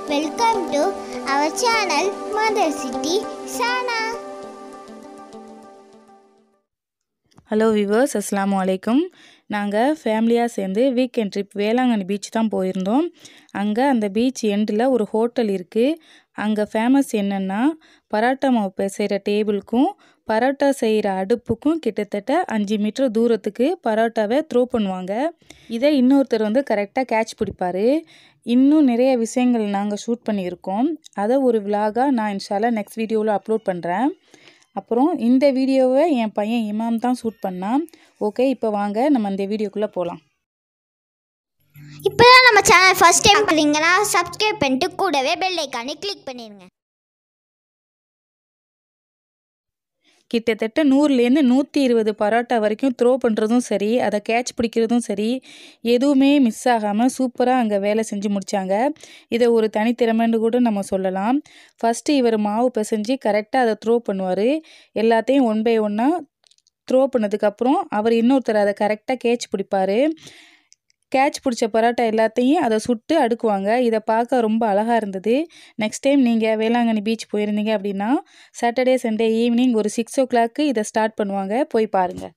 welcome to our channel mother city சானா hello viewers அஸ்ஸலாமு அலைக்கும் நாங்கள் ஃபேமிலியாக சேர்ந்து வீக்கெண்ட் ட்ரிப் வேளாங்கண்ணி பீச் தான் போயிருந்தோம் அங்கே அந்த பீச் எண்டில் ஒரு ஹோட்டல் இருக்குது அங்கே ஃபேமஸ் என்னென்னா பரோட்டா மாவு பிசைகிற டேபிளுக்கும் பரோட்டா செய்கிற அடுப்புக்கும் கிட்டத்தட்ட அஞ்சு மீட்டர் தூரத்துக்கு பரோட்டாவை த்ரோ பண்ணுவாங்க இதை இன்னொருத்தர் வந்து கரெக்டாக கேட்ச் பிடிப்பார் இன்னும் நிறைய விஷயங்கள் நாங்கள் ஷூட் பண்ணியிருக்கோம் அதை ஒரு விலாகாக நான் இன்ஷால்லா நெக்ஸ்ட் வீடியோவில் அப்லோட் பண்ணுறேன் அப்புறம் இந்த வீடியோவை என் பையன் இமாம் தான் ஷூட் பண்ணான் ஓகே இப்போ வாங்க நம்ம இந்த வீடியோக்குள்ளே போகலாம் இப்போ தான் நம்ம சேனல் ஃபர்ஸ்ட் டைம் பார்த்தீங்கன்னா சப்ஸ்கிரைப் பண்ணிட்டு கூடவே பெல் ஐக்கானே கிளிக் பண்ணிடுங்க கிட்டத்தட்ட நூறுலேருந்து நூற்றி இருபது பரோட்டா வரைக்கும் த்ரோ பண்ணுறதும் சரி அதை கேட்ச் பிடிக்கிறதும் சரி எதுவுமே மிஸ் ஆகாமல் சூப்பராக அங்கே வேலை செஞ்சு முடித்தாங்க இதை ஒரு தனித்திறமைன்னு கூட நம்ம சொல்லலாம் ஃபஸ்ட்டு இவர் மாவு பிசைஞ்சு கரெக்டாக அதை த்ரோ பண்ணுவார் எல்லாத்தையும் ஒன் பை ஒன்னாக த்ரோ பண்ணதுக்கப்புறம் அவர் இன்னொருத்தர் அதை கரெக்டாக கேட்ச் பிடிப்பார் கேட்ச் பிடிச்ச பரோட்டா எல்லாத்தையும் அதை சுட்டு அடுக்குவாங்க இதை பார்க்க ரொம்ப அழகாக இருந்தது நெக்ஸ்ட் டைம் நீங்கள் வேளாங்கண்ணி பீச் போயிருந்தீங்க அப்படின்னா சாட்டர்டே சண்டே ஈவினிங் ஒரு சிக்ஸ் ஓ கிளாக்கு இதை ஸ்டார்ட் பண்ணுவாங்க போய் பாருங்கள்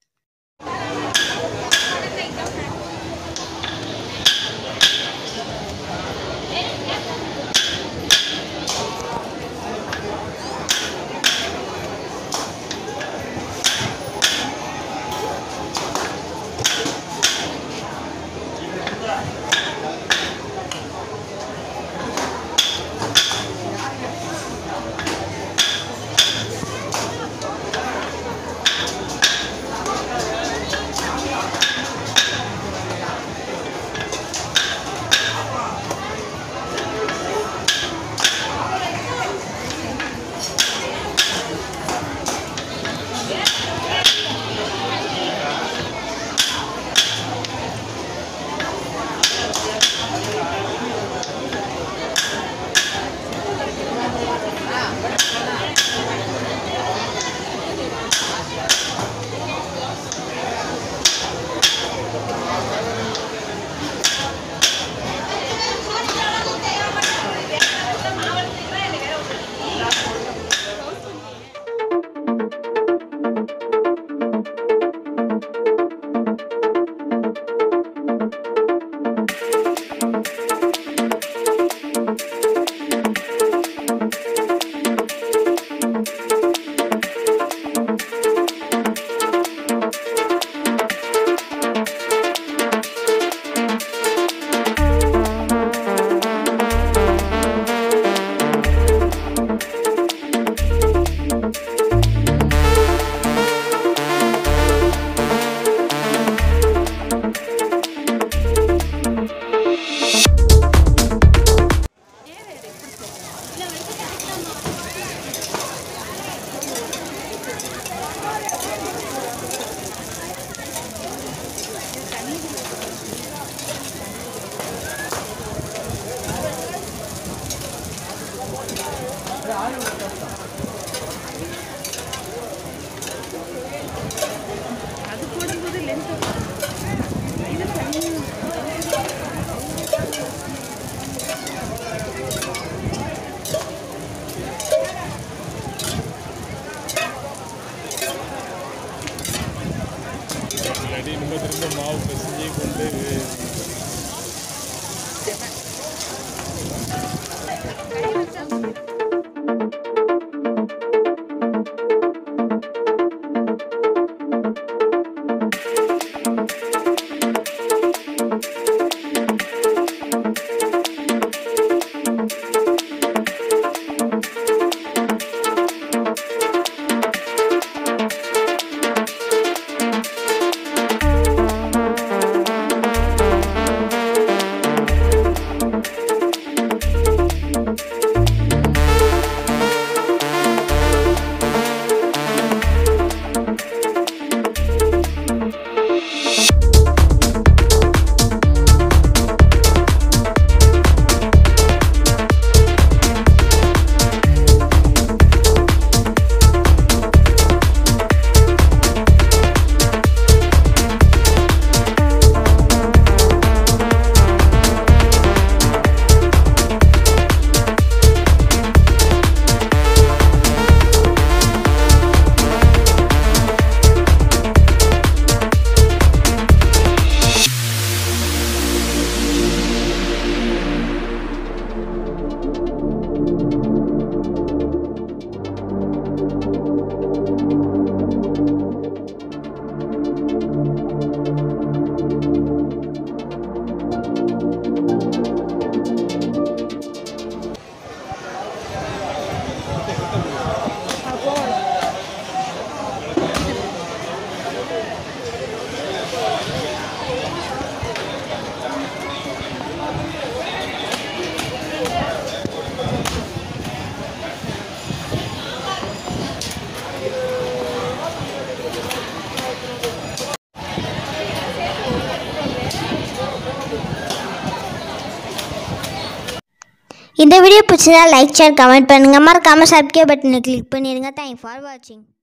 இந்த வீடியோ பிடிச்சதா லைக் ஷேர் கமெண்ட் பண்ணுங்கள் மறக்காமல் சப்ஸ்கிரைப் பட்டனை கிளிக் பண்ணிடுங்க தேங்க் ஃபார் வாட்சிங்